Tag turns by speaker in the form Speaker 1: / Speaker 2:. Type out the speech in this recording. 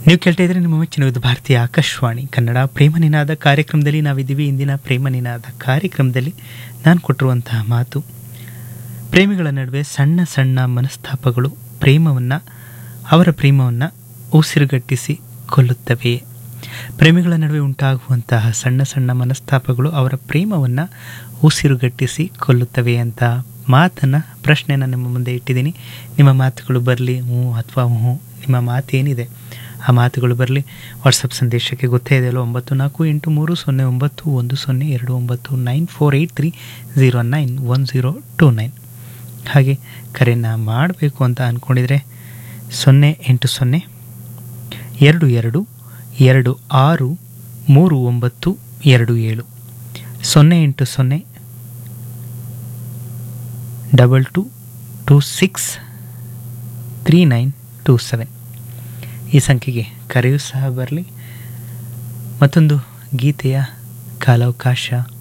Speaker 1: ನೀವು ಕೇಳ್ತಾ ಇದ್ರೆ ನಿಮ್ಮ ಮೆಚ್ಚಿನ ಇದು ಭಾರತೀಯ ಆಕಾಶವಾಣಿ ಕನ್ನಡ ಪ್ರೇಮ ನಿನಾದ ಕಾರ್ಯಕ್ರಮದಲ್ಲಿ ನಾವಿದ್ದೀವಿ ಇಂದಿನ ಪ್ರೇಮ ನಿನಾದ ಕಾರ್ಯಕ್ರಮದಲ್ಲಿ ನಾನು ಕೊಟ್ಟಿರುವಂತಹ ಮಾತು ಪ್ರೇಮಿಗಳ ನಡುವೆ ಸಣ್ಣ ಸಣ್ಣ ಮನಸ್ತಾಪಗಳು ಪ್ರೇಮವನ್ನು ಅವರ ಪ್ರೇಮವನ್ನು ಉಸಿರುಗಟ್ಟಿಸಿ ಕೊಲ್ಲುತ್ತವೆ ಪ್ರೇಮಿಗಳ ನಡುವೆ ಉಂಟಾಗುವಂತಹ ಸಣ್ಣ ಸಣ್ಣ ಮನಸ್ತಾಪಗಳು ಅವರ ಪ್ರೇಮವನ್ನು ಉಸಿರುಗಟ್ಟಿಸಿ ಕೊಲ್ಲುತ್ತವೆ ಅಂತ ಮಾತನ್ನು ಪ್ರಶ್ನೆನ ನಿಮ್ಮ ಮುಂದೆ ಇಟ್ಟಿದ್ದೀನಿ ನಿಮ್ಮ ಮಾತುಗಳು ಬರಲಿ ಹ್ಞೂ ಅಥವಾ ಹ್ಞೂ ನಿಮ್ಮ ಮಾತೇನಿದೆ ಆ ಮಾತುಗಳು ಬರಲಿ ವಾಟ್ಸಪ್ ಸಂದೇಶಕ್ಕೆ ಗೊತ್ತೇ ಇದೆಯಲ್ಲ ಒಂಬತ್ತು ನಾಲ್ಕು ಎಂಟು ಮೂರು ಸೊನ್ನೆ ಒಂಬತ್ತು ಒಂದು ಸೊನ್ನೆ ಎರಡು ಒಂಬತ್ತು nine four eight three zero nine one zero two nine ಹಾಗೆ ಕರೆಯನ್ನು ಮಾಡಬೇಕು ಅಂತ ಅಂದ್ಕೊಂಡಿದ್ರೆ ಸೊನ್ನೆ ಎಂಟು ಸೊನ್ನೆ ಎರಡು ಎರಡು ಎರಡು ಆರು ಮೂರು ಒಂಬತ್ತು ಎರಡು ಏಳು ಸೊನ್ನೆ ಎಂಟು ಸೊನ್ನೆ double two two six three nine two seven ಈ ಸಂಖ್ಯೆಗೆ ಕರೆಯೂ ಸಹ ಬರಲಿ ಮತ್ತೊಂದು ಗೀತೆಯ ಕಾಲಾವಕಾಶ